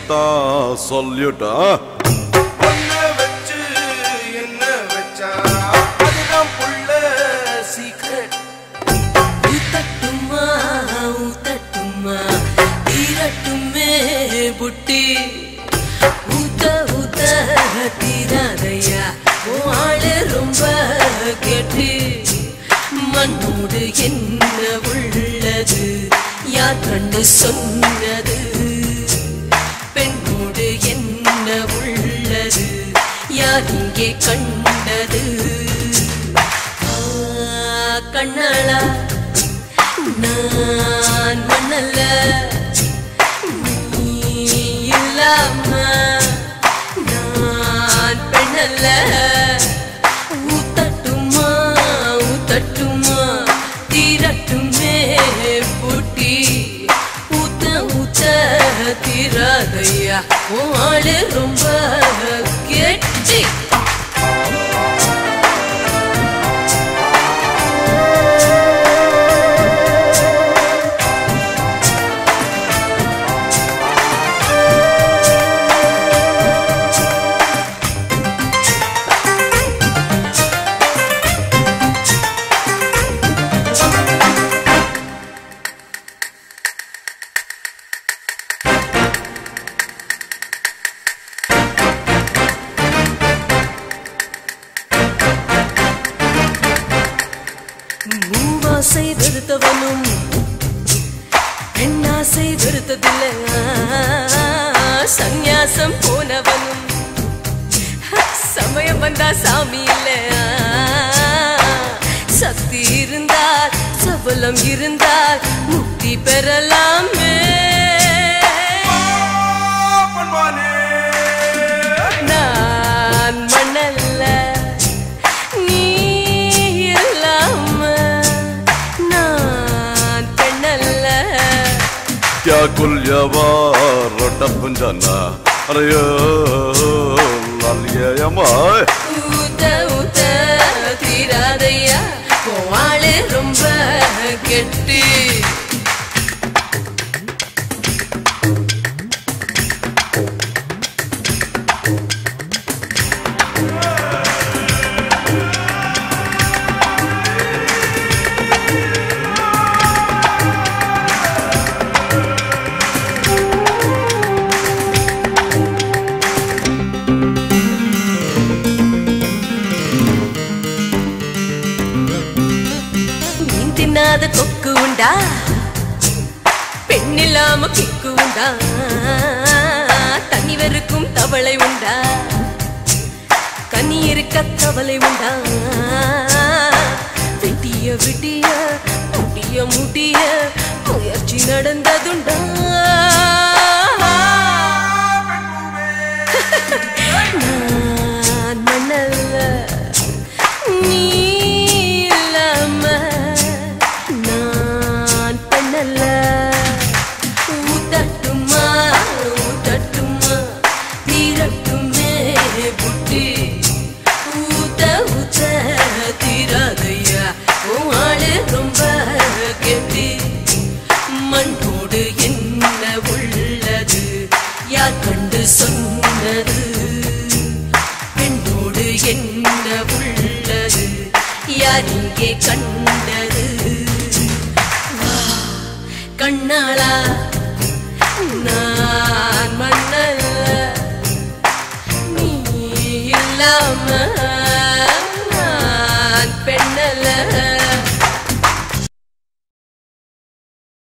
தான் சொல்லிட்டா ஒன்ன வச்சு என்ன வச்சா அதுதான் புள்ள சீக்ரெட் ஊத்தட்டுமா ஊத்தட்டுமா தீரட்டுமே புட்டி ஊத்த ஊத்த தீராதையா உன் ஆளு ரொம்ப கெட்டு மண்ணோடு என்ன உள்ளது யார் கண்டு சொன்னது பெண்ணோடு என்ன உள்ளது யார் இங்கே கண்டது ஆ, கண்ணாளா நான் மண்ணல்ல நீ இல்லாம நான் பெண்ணல்ல ஊத்தட்டுமா ஊத்தட்டுமா தீரட்டுமே பூட்டி ஊத்த ஊத்த தீராதையா உன் ஆளு ரொம்ப கெட்டி மூவாசை வெறுத்தவனும் பெண்ணாசை வெறுத்ததில்லை சந்நியாசம் போனவனும் சமயம் வந்தா சாமி இல்ல சக்தி இருந்தால் சபலம் இருந்தால் முக்தி பெறலாமே பண்பானே நான் மண்ணல்ல நீ இல்லாம நான் பெண்ணல்ல क्या कुल्यवा रोटा पुंजाना अरे यो लालिया यमाय ஊத்த ஊத்த தீராதையா போவாளு ரொம்ப கெட்டு மீன் தின்னாத கொக்கு உண்டா பெண்ணில்லாம கிக்கு உண்டா தண்ணி வெறுக்கும் தவளை உண்டா கனி இருக்க கவலை உண்டா விடிய விடிய முடிய முடிய முயற்சி நடந்ததுண்டா நான் மண்ணல்ல நீ இல்லாம நான் பண்ணல ஊத்தட்டுமா ஊத்தட்டுமா தீரட்டுமே புட்டி ஊத்த ஊத்த தீராதையா உன் ஆளு ரொம்ப கெட்டி மண்ணோடு என்ன உள்ளது யார் கண்டு சொன்னது பெண்ணோடு என்ன உள்ளது யார் இங்கே கண்டது வா, கண்ணாளா நான் மண்ணல்ல நீ இல்லாம